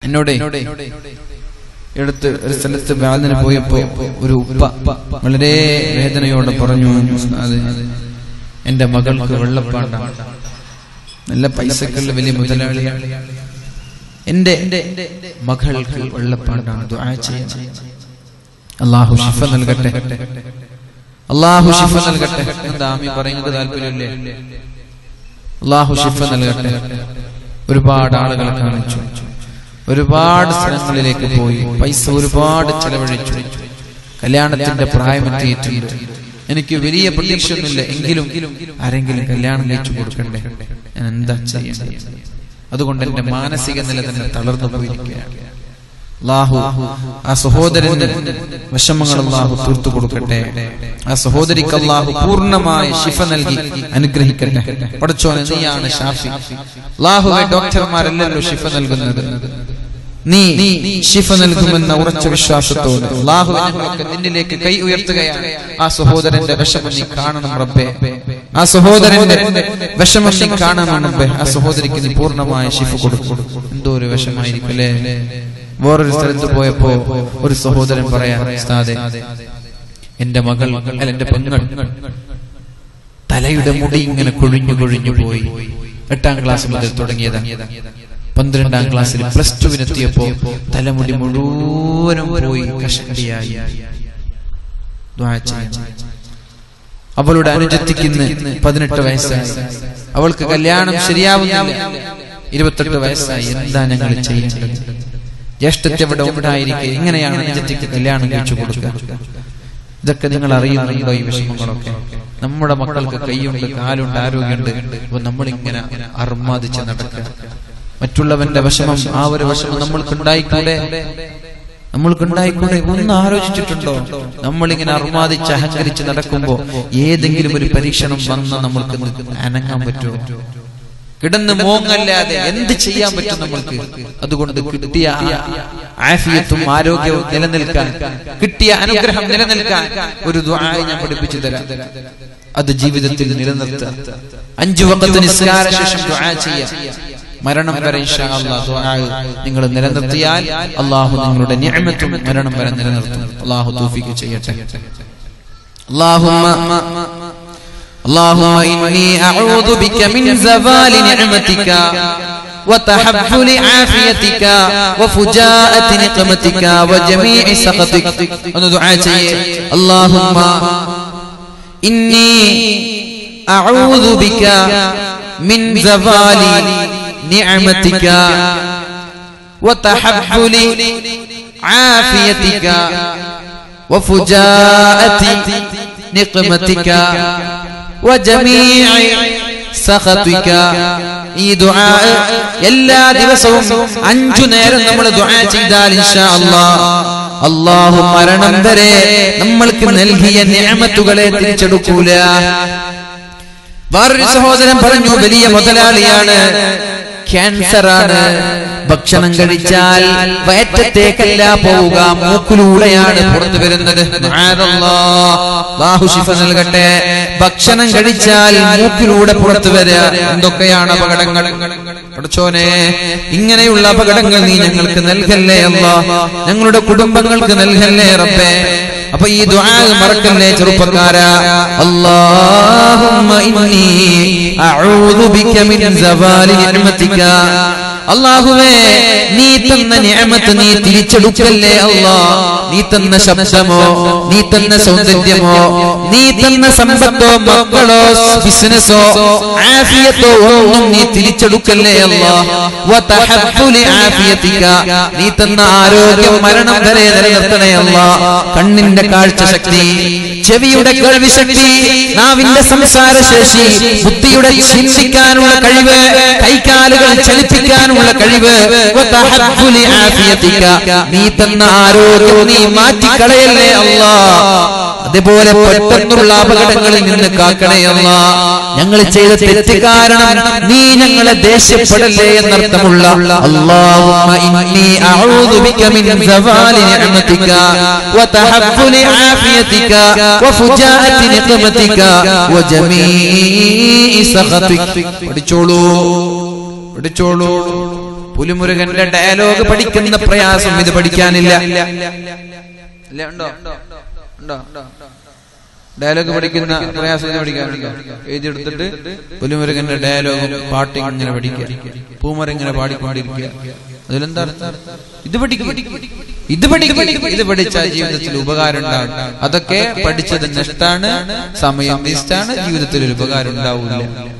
എന്നോട് എടുത്ത് ഒരു സ്ഥലത്ത് വേദന പോയപ്പോ ഒരു ഉപ്പ വളരെ വേദനയോടെ പറഞ്ഞു അത് എന്റെ മകൾക്ക് വെള്ളപ്പാണ്ടാണ് നല്ല പൈസക്കുള്ള വലിയ മുതലാളിയാണ് എന്റെ മകൾക്ക് വെള്ളപ്പാണ്ടാണ് ദുആ ചെയ്യണം അള്ളാഹു ഷിഫ നൽകട്ടെ അള്ളാഹു ഷിഫ നൽകട്ടെ എന്താ ആമി പറയുന്നത് താല്പര്യമില്ലേ അള്ളാഹു ഷിഫ നൽകട്ടെ ഒരുപാട് ആളുകളെ കാണിച്ചു ഒരുപാട് സ്ഥലങ്ങളിലേക്ക് പോയി പൈസ ഒരുപാട് ചെലവഴിച്ചു കല്യാണത്തിന്റെ പ്രായമെത്തിയിട്ടുണ്ട് എനിക്ക് വലിയ പ്രതീക്ഷയൊന്നുമില്ല എങ്കിലും ആരെങ്കിലും കല്യാണം കഴിച്ചു കൊടുക്കണ്ടേ ഞാൻ എന്താ ചെയ്യേണ്ടത് അതുകൊണ്ട് എന്റെ മാനസിക നില തന്നെ തളർന്നു പോയിരിക്കുകയാണ് അള്ളാഹു ആ സഹോദരന്റെ വിഷമങ്ങൾ അള്ളാഹു തീർത്തു കൊടുക്കട്ടെ ആ സഹോദരിക്ക് അള്ളാഹു പൂർണ്ണമായ ശിഫ നൽകി അനുഗ്രഹിക്കട്ടെ പടച്ചോനെ നീയാണ് ഷാഫി അള്ളാഹുവെ ഡോക്ടർമാരല്ലല്ലോ ശിഫ നൽകുന്നത് നീ ശിഫ നൽകുമെന്ന ഉറച്ച വിശ്വാസത്തോടെ അള്ളാഹു ഞങ്ങളൊക്കെ നിന്നിലേക്ക് കൈ ഉയർത്തുകയാണ് ആ സഹോദരന്റെ വിഷമം നീ കാണണം റബ്ബേ ആ സഹോദരന്റെ വിഷമം നീ കാണണം റബ്ബേ ആ സഹോദരിക്ക് നീ പൂർണ്ണമായ ശിഫ കൊടുക്കും എന്തോ ഒരു വിഷമായിരിക്കും അല്ലേ വേറൊരു സ്ഥലത്ത് പോയപ്പോ ഒരു സഹോദരൻ പറയാ ഉസ്താദെ എന്റെ മകൾ അല്ല എന്റെ പെങ്ങൾ തലയുടെ മുടി ഇങ്ങനെ കൊഴിഞ്ഞു കൊഴിഞ്ഞു പോയി എട്ടാം ക്ലാസ് മുതൽ തുടങ്ങിയതാണ് പന്ത്രണ്ടാം ക്ലാസ്സിൽ പ്ലസ് ടുവിനെത്തിയപ്പോ തലമുടി മുഴുവനും പോയി കഷണ്ടിയായി ദുആ ചെയ്യണം. അവളുടെ അനുജത്തിക്ക് പതിനെട്ട് വയസ്സായി അവൾക്ക് കല്യാണം ശരിയാവുന്നില്ല ഇരുപത്തെട്ട് വയസ്സായി എന്താ ഞങ്ങൾ ചെയ്യേണ്ടത് ജ്യേഷ്ഠത്തെ ഇവിടെ ഉണ്ടായിരിക്കെ എങ്ങനെയാണ് അനുജത്തിക്ക് കല്യാണം കഴിച്ചു കൊടുക്കുക ഇതൊക്കെ നിങ്ങൾ അറിയുന്നുണ്ടോ ഈ വിഷമങ്ങളൊക്കെ നമ്മുടെ മക്കൾക്ക് കൈയുണ്ട് കാലുണ്ട് ആരോഗ്യമുണ്ട് അപ്പൊ നമ്മളിങ്ങനെ അർമാദിച്ച് നടക്കുക മറ്റുള്ളവന്റെ വിഷമം ആ ഒരു വിഷമം നമ്മൾക്ക് ഉണ്ടായിക്കൂടെ നമ്മൾക്ക് ഉണ്ടായിക്കൂടെ ഒന്ന് ആലോചിച്ചിട്ടുണ്ടോ നമ്മളിങ്ങനെ അർമാദിച്ച് അഹങ്കരിച്ച് നടക്കുമ്പോ ഏതെങ്കിലും ഒരു പരീക്ഷണം വന്ന നമ്മൾക്ക് അനങ്ങാൻ പറ്റുമോ കിടന്ന് മോങ്ങല്ലാതെ എന്ത് ചെയ്യാൻ പറ്റും നമ്മൾക്ക് അതുകൊണ്ട് കിട്ടിയ ആഫിയത്തും ആരോഗ്യവും നിലനിൽക്കാൻ കിട്ടിയ അനുഗ്രഹം നിലനിൽക്കാൻ ഒരു ദുആയി ഞാൻ പഠിപ്പിച്ചു തരാം അത് ജീവിതത്തിൽ നിലനിർത്തുക അഞ്ചു വക്കത്ത് നിസ്കാര ശേഷം ദുആ ചെയ്യാം മരണം വരെ ഇൻഷാ അല്ലാഹ് ദുആ നിങ്ങൾ നിലനിർത്തിയാൽ അള്ളാഹു നിങ്ങളുടെ നിഅമത്തും മരണം വരെ നിലനിർത്തും അള്ളാഹു തൗഫീഖ് ചെയ്യട്ടെ اللهم اللهم إني أعوذ بك من زوال نعمتك وتحفل عافيتك وفجاءة نقمتك وجميع سخطك أنا دعاء اللهم إني أعوذ بك من زوال نعمتك وتحفل عافيتك وفجاءة نقمتك وجميع سخطك ഈ ദുആ എല്ലാ ദിവസവും അഞ്ചു നേരം നമ്മൾ ദുആ ചെയ്താൽ ഇൻഷാ അല്ലാഹ് അല്ലാഹു മരണം വരെ നമ്മൾക്ക് നൽകിയ നിഅമത്തുകളെ തിരിച്ചെടുക്കൂല വേറൊരു സഹോദരൻ പറഞ്ഞു വലിയ മുതലാളിയാണ് ക്യാൻസർ ആണ് ഭക്ഷണം കഴിച്ചാൽ വയറ്റത്തേക്കല്ല പോവുക മൂക്കിലൂടെയാണ് പുറത്തു വരുന്നത് ബാഹു ശിഫ നൽകട്ടെ ഭക്ഷണം കഴിച്ചാൽ മൂക്കിലൂടെ പുറത്തു വരിക എന്തൊക്കെയാണ് അപകടങ്ങൾ പഠിച്ചോനെ ഇങ്ങനെയുള്ള അപകടങ്ങൾ നീ ഞങ്ങൾക്ക് നൽകല്ലേ അല്ല ഞങ്ങളുടെ കുടുംബങ്ങൾക്ക് നൽകല്ലേ റബ്ബേ അപ്പൊ ഈ ദുആ മറക്കല്ലേ ചെറുപ്പക്കാരാ അല്ലാഹുമ്മ ഇന്നി അഊദു ബിക മിൻ സവാലി നിഅമതിക അള്ളാഹുവേ നീ തന്ന നിയമത്ത് നീ തിരിച്ചെടുക്കല്ലേ അല്ലാ നീ തന്ന ശബ്ദമോ നീ തന്ന സൗന്ദര്യമോ നീ തന്ന സമ്പത്തോ മക്കളോ ബിസിനസ്സോ ആഫിയത്തോ ഒന്നും നീ തിരിച്ചെടുക്കല്ലേ അല്ലാ വതഹബ്ബുലി ആഫിയതിക നീ തന്ന ആരോഗ്യം മരണം വരെ നിലനിർത്തണേ അല്ലാ കണ്ണിന്റെ കാഴ്ച ശക്തി ചെവിയുടെ കേൾവി ശക്തി നാവിന്റെ സംസാര ശേഷി ബുദ്ധിയുടെ ചിന്തിക്കാനുള്ള കഴിവ് കൈകാലുകൾ ചലിപ്പിക്കാനുള്ള കഴിവ് വതഹബ്ബുലി ആഫിയതിക നീ തന്ന ആരോഗ്യം നീ മാറ്റിക്കളയല്ലേ അല്ലാ അതുപോലെ പെട്ടെന്നുള്ള അപകടങ്ങളിൽ നിന്ന് കാക്കണേ അല്ല ഞങ്ങൾ ചെയ്ത തെറ്റ് കാരണം നീ ഞങ്ങളെ ദേഷ്യപ്പെടല്ലേ എന്നർത്ഥമുള്ള അല്ലാഹുമ്മ ഇന്നി അഊദു ബിക മിൻ സവാലി നിഅമതിക വതഹബ്ബുലി ആഫിയതിക വഫുജാഅതി നിഖമതിക വജമീഇ സഖതിക പഠിച്ചോളൂ പഠിച്ചോളൂ പുലിമുരുകന്റെ ഡയലോഗ് പഠിക്കുന്ന പ്രയാസം ഇത് പഠിക്കാനില്ല ഇല്ല, ഉണ്ടോ ഉണ്ടോ ഡയലോഗ് പഠിക്കുന്ന പ്രയാസം ഇത് പഠിക്കാനുണ്ടോ എഴുതിയെടുത്തിട്ട് പുലിമുരുകന്റെ ഡയലോഗും പാട്ടും ഇങ്ങനെ പഠിക്കുക പൂമറിങ്ങനെ പാടിക്കൊണ്ടിരിക്കുക അതിലെന്താ അർത്ഥം? ഇത് പഠിക്കും ഇത് പഠിക്കും ഇത് പഠിച്ചാൽ ജീവിതത്തിൽ ഉപകാരം ഉണ്ടാകും അതൊക്കെ പഠിച്ചത് നഷ്ടാണ് സമയം വേസ്റ്റാണ് ജീവിതത്തിൽ ഒരു ഉപകാരം ഉണ്ടാവില്ല